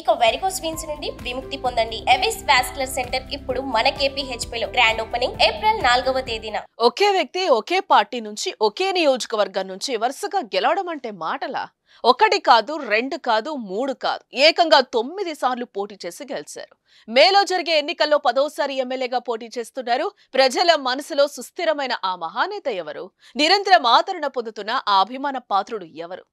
ఇక varicose veins నుండి విముక్తి పొందండి ఎవిస్ వాస్కులర్ సెంటర్ ఇప్పుడు మన KPHP లో గ్రాండ్ ఓపెనింగ్ ఏప్రిల్ నాలుగవ తేదీన ఒకే వ్యక్తి ఒకే పార్టీ నుంచి ఒకే నియోజకవర్గం నుంచి వరుసగా గెలవడం అంటే మాటలా ఒకటి కాదు రెండు కాదు మూడు కాదు ఏకంగా తొమ్మిది సార్లు పోటీ చేసి గెలిచారు మేలో జరిగే ఎన్నికల్లో పదోసారి ఎమ్మెల్యేగా పోటీ చేస్తున్నారు ప్రజల మనసులో సుస్థిరమైన ఆ మహానేత ఎవరు నిరంతరం ఆదరణ పొందుతున్న ఆ అభిమాన పాత్రుడు ఎవరు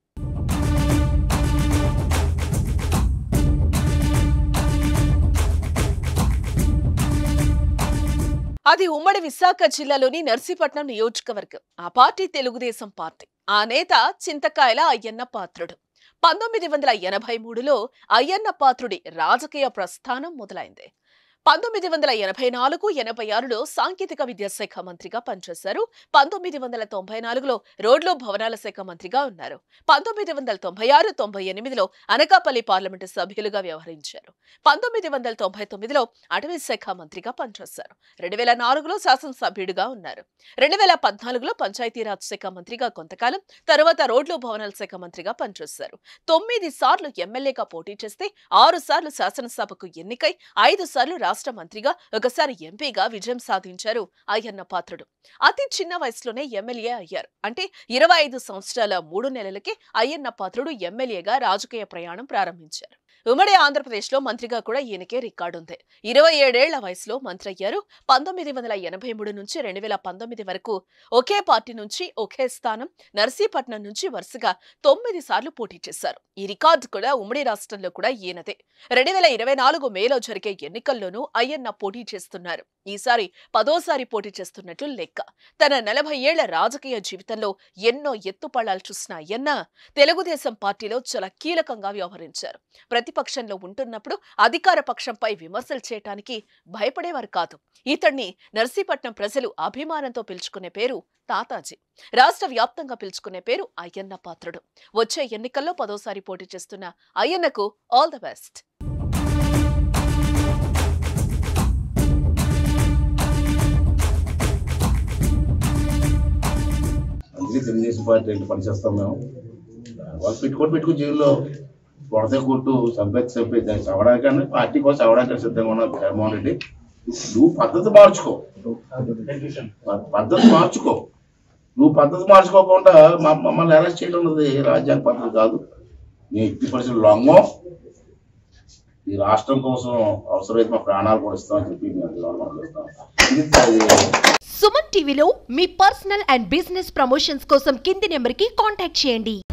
అది ఉమ్మడి విశాఖ జిల్లాలోని నర్సీపట్నం నియోజకవర్గం ఆ పార్టీ తెలుగుదేశం పార్టీ ఆ నేత చింతకాయల అయ్యన్న పాత్రుడు పంతొమ్మిది వందల ఎనభై మూడులో అయ్యన్న పాత్రుడి రాజకీయ ప్రస్థానం మొదలైంది పంతొమ్మిది వందల ఎనభై నాలుగు ఎనభై ఆరులో సాంకేతిక విద్యాశాఖ మంత్రిగా పనిచేశారు పంతొమ్మిది వందల తొంభై నాలుగులో రోడ్లు భవనాల శాఖ మంత్రిగా ఉన్నారు పంతొమ్మిది వందల తొంభై ఆరు తొంభై ఎనిమిదిలో అనకాపల్లి పార్లమెంటు సభ్యులుగా వ్యవహరించారు పంతొమ్మిది వందల తొంభై తొమ్మిదిలో అటవీ శాఖ మంత్రిగా పనిచేశారు రెండు వేల నాలుగులో శాసనసభ్యుడిగా ఉన్నారు రెండు వేల పద్నాలుగులో పంచాయతీరాజ్ శాఖ మంత్రిగా కొంతకాలం తర్వాత రోడ్లు భవనాల శాఖ మంత్రిగా పనిచేశారు తొమ్మిది సార్లు ఎమ్మెల్యేగా పోటీ చేస్తే ఆరు సార్లు శాసనసభకు ఎన్నికై ఐదు సార్లు రాష్ట్ర మంత్రిగా ఒకసారి ఎంపీగా విజయం సాధించారు అయ్యన్న పాత్రుడు అతి చిన్న వయసులోనే ఎమ్మెల్యే అయ్యారు అంటే ఇరవై ఐదు సంవత్సరాల మూడు నెలలకి అయ్యన్న పాత్రుడు ఎమ్మెల్యేగా రాజకీయ ప్రయాణం ప్రారంభించారు ఉమ్మడి ఆంధ్రప్రదేశ్లో మంత్రిగా కూడా ఈయనకే రికార్డు ఉంది ఇరవై ఏడేళ్ల వయసులో మంత్రి అయ్యారు పంతొమ్మిది వందల ఎనభై మూడు నుంచి రెండు వేల పంతొమ్మిది వరకు ఒకే పార్టీ నుంచి ఒకే స్థానం నర్సీపట్నం నుంచి వరుసగా తొమ్మిది సార్లు పోటీ చేశారు ఈ రికార్డు కూడా ఉమ్మడి రాష్ట్రంలో కూడా ఈయనదే రెండు వేల ఇరవై నాలుగు మేలో జరిగే ఎన్నికల్లోనూ అయ్యన్న పోటీ చేస్తున్నారు ఈసారి పదోసారి పోటీ చేస్తున్నట్లు లెక్క తన నలభై ఏళ్ల రాజకీయ జీవితంలో ఎన్నో ఎత్తుపళ్ళాలు చూసిన అయ్యన్న తెలుగుదేశం పార్టీలో చాలా కీలకంగా వ్యవహరించారు ప్రతిపక్షంలో ఉంటున్నప్పుడు అధికార పక్షంపై విమర్శలు చేయటానికి భయపడేవారు కాదు ఇతన్ని నర్సీపట్నం ప్రజలు అభిమానంతో పిలుచుకునే పేరు తాతాజీ రాష్ట్ర వ్యాప్తంగా పిలుచుకునే పేరు అయ్యన్న పాత్రుడు వచ్చే ఎన్నికల్లో పదోసారి పోటీ చేస్తున్న అయ్యన్నకు ఆల్ ద బెస్ట్ అందుకే తెలుగుదేశం పార్టీ రెండు పనిచేస్తాం మేము వాళ్ళు పెట్టుకొని పెట్టుకుని జైల్లో కొడతే కొట్టు చంపేది చంపేది దాన్ని చవడానికన్నా పార్టీ కోసం చవడానికి సిద్ధంగా ఉన్నావు జగన్మోహన్ రెడ్డి నువ్వు పద్ధతి మార్చుకో ప- పద్ధతి మార్చుకో నువ్వు పద్ధతి మార్చుకోకుండా మ- మమ్మల్ని అరెస్ట్ చేయడం ఉన్నది రాజ్యాంగ పద్ధతి కాదు నేను ఎట్టి పరిస్థితులు లొంగం ఈ రాష్ట్రం కోసం అవసరమైతే మా ప్రాణాలు కూడా ఇస్తామని చెప్పి మేము తీర్మానం చేస్తాం ఇది అది సుమన్ టీవీలో మీ పర్సనల్ అండ్ బిజినెస్ ప్రమోషన్స్ కోసం కింది నెంబర్కి కాంటాక్ట్ చేయండి